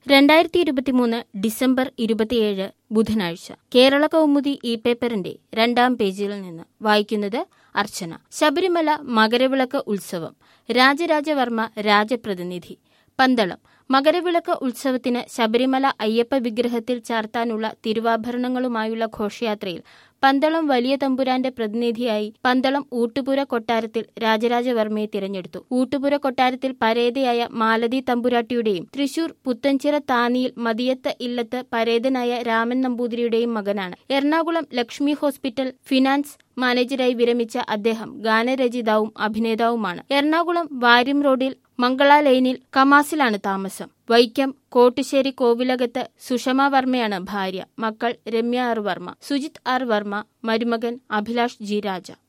രണ്ടായിരത്തി ഇരുപത്തിമൂന്ന് ഡിസംബർ ഇരുപത്തിയേഴ് ബുധനാഴ്ച കേരള കൗമുദി ഇ പേപ്പറിന്റെ രണ്ടാം പേജിൽ നിന്ന് വായിക്കുന്നത് അർച്ചന ശബരിമല മകരവിളക്ക് ഉത്സവം രാജരാജവർമ്മ രാജപ്രതിനിധി പന്തളം മകരവിളക്ക് ഉത്സവത്തിന് ശബരിമല അയ്യപ്പ വിഗ്രഹത്തിൽ ചാർത്താനുള്ള തിരുവാഭരണങ്ങളുമായുള്ള ഘോഷയാത്രയിൽ പന്തളം വലിയ തമ്പുരാന്റെ പ്രതിനിധിയായി പന്തളം ഊട്ടുപുര കൊട്ടാരത്തിൽ രാജരാജവർമ്മയെ തിരഞ്ഞെടുത്തു ഊട്ടുപുര കൊട്ടാരത്തിൽ പരേതയായ മാലതി തമ്പുരാട്ടിയുടെയും തൃശൂർ പുത്തഞ്ചിറ താനിയിൽ മതിയത്ത് ഇല്ലത്ത് പരേതനായ രാമൻ നമ്പൂതിരിയുടെയും മകനാണ് എറണാകുളം ലക്ഷ്മി ഹോസ്പിറ്റൽ ഫിനാൻസ് മാനേജരായി വിരമിച്ച അദ്ദേഹം ഗാനരചയിതാവും അഭിനേതാവുമാണ് എറണാകുളം വാര്യം റോഡിൽ മംഗള ലൈനിൽ കമാസിലാണ് താമസം വൈക്കം കോട്ടുശ്ശേരി കോവിലകത്ത് സുഷമ വർമ്മയാണ് ഭാര്യ മക്കൾ രമ്യ ആർ വർമ്മ സുജിത് ആർ വർമ്മ മരുമകൻ അഭിലാഷ് ജി രാജ